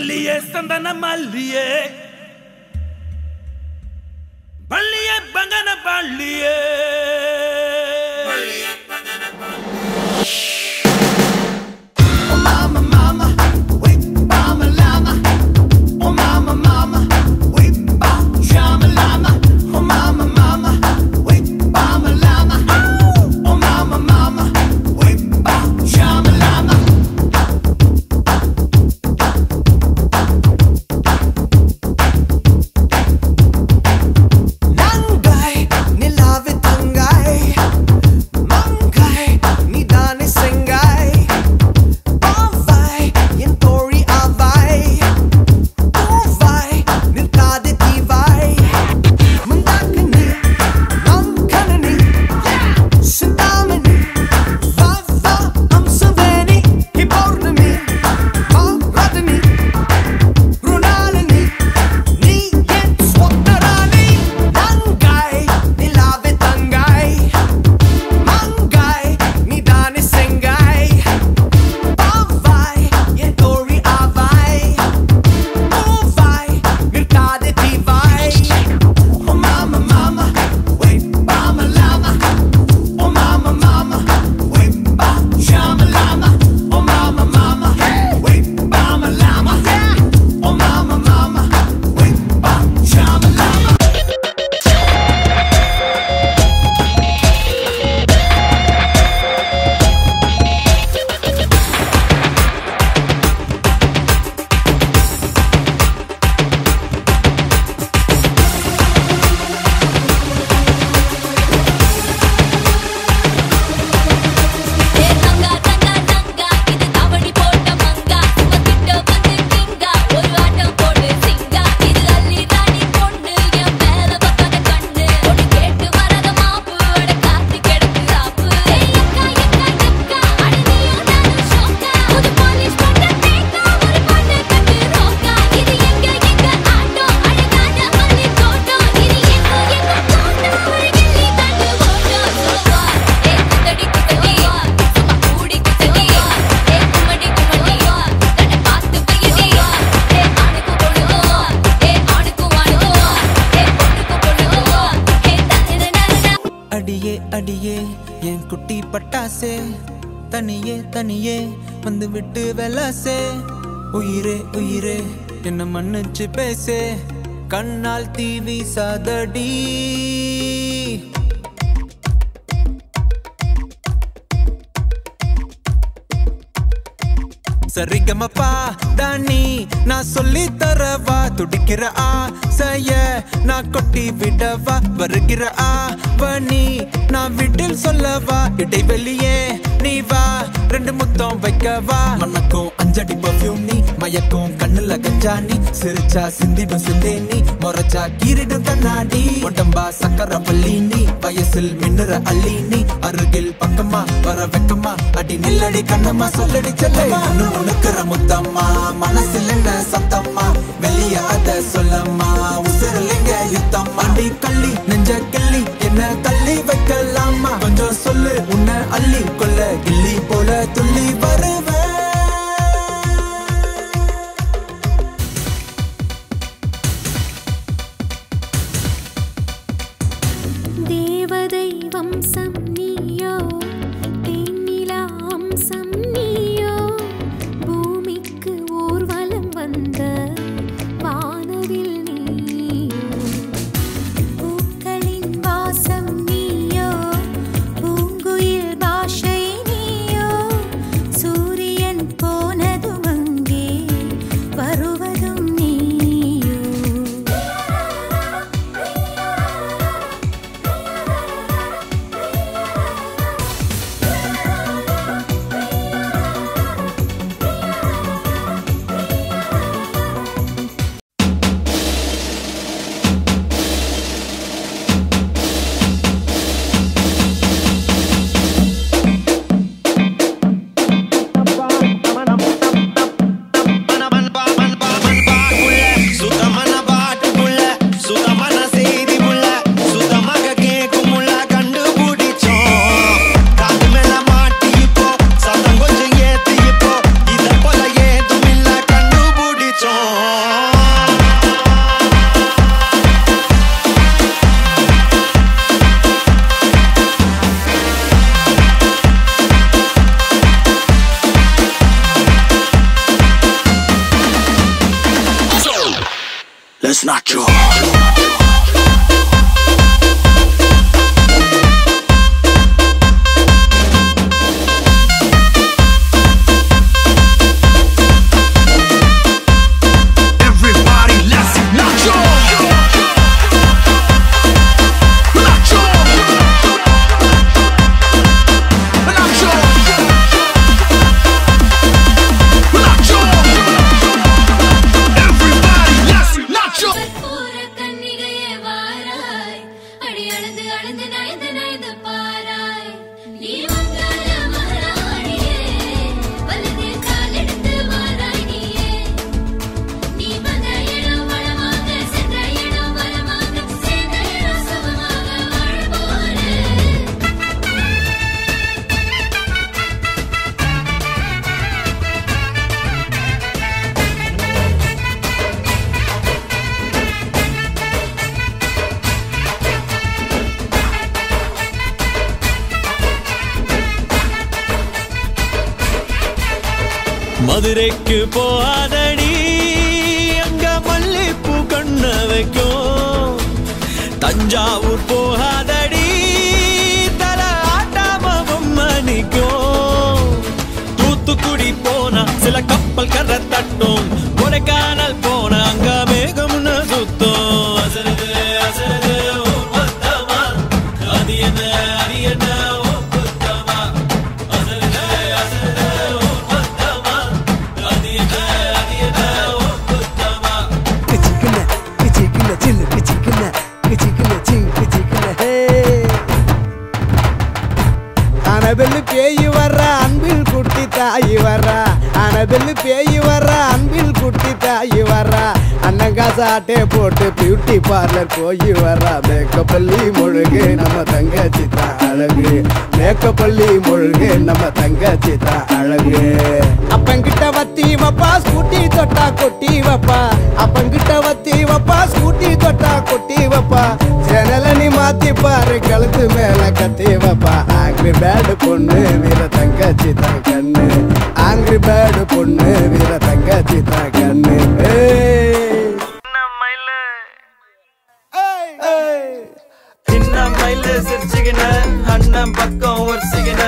மல்லியே சந்தன மல்லியே பள்ளியே பங்கன பள்ளியே நங்காய் நிலாவு தங்காய் மங்காய் நீதானே செங்காய் பாவாய் என் தோழி ஆவாய் பூவாய் நிற்காது தீவாய் முந்தாக்கு நீ மங்கன நீ சிந்தாமணி வா வா அம்சவேணி ஹி பௌர்ணமி மௌரதனி ருணாலினி நீ என் ஸ்வப்னராணி நங்காய் நிலாவே தங்காய் மங்காய் நீதானே செங்காய் பாவாய் என் தோழி ஆவாய் பூவாய் நிற்காதே தீவாய் Oh mama mama wait mama lama Oh mama mama wait ba shama lama Oh mama mama wait mama lama Oh mama mama wait ba shama lama ஏ தங்கா தங்கா தங்கா இது தாவணி போட்ட மங்கா சுமக்கிட்ட வந்து கிங்கா ஒரு ஆட்டம் போடு சிங்கா இது அள்ளி ராணி பொண்ணு என் மேல பக்காத கண்ணு ஒன்னு கேட்டு வராத மாப்பு அட காத்து கிடக்கு ராப்பு ஏய் அக்கா அக்கா அக்கா அட நீயும் நானும் ஷோக்கா புது பாலிஷ் போட்ட தேக்கா ஒரு பாட்டு கட்டு ரோக்கா இது எங்க எங்க ஆட்டோ அழகான மல்லி தோட்டம் இது எங்க எங்க தோட்டம் ஒரு கிள்ளி தாண்டு ஓட்டம் சொல்லுவா ஏ குத்தடி குத்தடி சும்மா கூடி குத்தடி ஏ குமடி குமடி தன்னை பார்த்து பையடி ஏ ஆணுக்கு பொண்ணு ஏ ஆணுக்கு வாணு ஏ பொண்ணுக்கு பொண்ணு ஏ தன்னை அடியே அடியே என் குட்டி பட்டாசே தனியே தனியே வந்து விட்டு வெலாசே உயிரே உயிரே என்ன மன்னிச்சு பேசே கண்ணால் தீவி சாதடி சரிகமப்பா தானி நான் சொல்லி தரவா துடிக்கிற ஆசைய நான் கொட்டி விடவா வருகிற ஆவணி நான் வீட்டில் சொல்லவா இடைவெளியே நீ வா ரெண்டு முத்தம் வைக்கவா மனக்கும் அஞ்சடி பர்ஃபியூம் நீ மயக்கும் கண்ணுல கஞ்சா நீ சிரிச்சா சிந்திடும் சிந்தே நீ முறைச்சா கீரிடும் கண்ணாடி உடம்பா சக்கர பள்ளி நீ வயசில் மின்னுற அள்ளி நீ அருகில் பக்கமா வர வெக்கமா அடி நில்லடி கண்ணம்மா சொல்லடி செல்லம்மா உனக்குற முத்தம்மா மனசில் என்ன சத்தம்மா வெளிய அத சொல்லம்மா உசிரலிங்க யுத்தம் அடி கள்ளி நெஞ்ச கிள்ளி என்ன தள்ளி வைக்கலாமா கொஞ்சம் சொல்லு உன்னை அள்ளி கொள்ள கிள்ளி போல துள்ளி வருவேன் தேவதை வம்சம் நீயோ தேனிலா அம்சம் நீயோ பூமிக்கு ஊர்வலம் வந்த வானவில் நீயோ பூக்கள் மதுரைக்கு போகாதடி அங்க மல்லிப்பூ கண்ண வைக்கும் தஞ்சாவூர் போகாதடி தல ஆட்டாம பொம்மை நிக்கும் தூத்துக்குடி போனா சில கப்பல் கரை தட்டும் கொடைக்கானல் போனா அங்க மேகம்னு சுத்தும் அசருது அசருது ஓ பத்தமா அது என்ன அது என்ன ஓ பத்தமா அசருது அசருது ஓ பத்தமா அது என்ன அது என்ன ஓ பத்தமா கிச்சிக்கல கிச்சிக்கல சில்லு கிச்சிக்கல கிச்சிக்கல சிங் கிச்சிக்கல ஹே அனபெல்லு பேய் வர்ற அன்பில் குட்டி தாயி வர்றா அனபெல்லு பேய் வர்ற அன்பில் குட்டி தாயி வர்றா அண்ணங்காசு ஆட்டே போட்டு பியூட்டி பார்லர் போய் வர்றா மேக்கப்பள்ளி முழுகு நம்ம தங்கச்சி தான் அழகு மேக்கப்பள்ளி முழுகு நம்ம தங்கச்சி தான் அழகு அப்பங்கிட்ட வத்தி வப்பா ஸ்கூட்டி தொட்டா கொட்டி வப்பா அப்பங்கிட்ட வத்தி வப்பா ஸ்கூட்டி தொட்டா கொட்டி வப்பா ஜனல நீ மாத்தி பாரு கழுத்து மேல கத்தி வப்பா ஆங்கிரி பேடு பொண்ணு வீர தங்கச்சி தான் கண்ணு ஆங்கிரி பேடு பொண்ணு வீர தங்கச்சி தான் கண்ணு ஏய். ஏய். ஏய். சின்ன மயில சிரிச்சுக்கின அண்ணன் பக்கம் ஒரிச்சுக்கின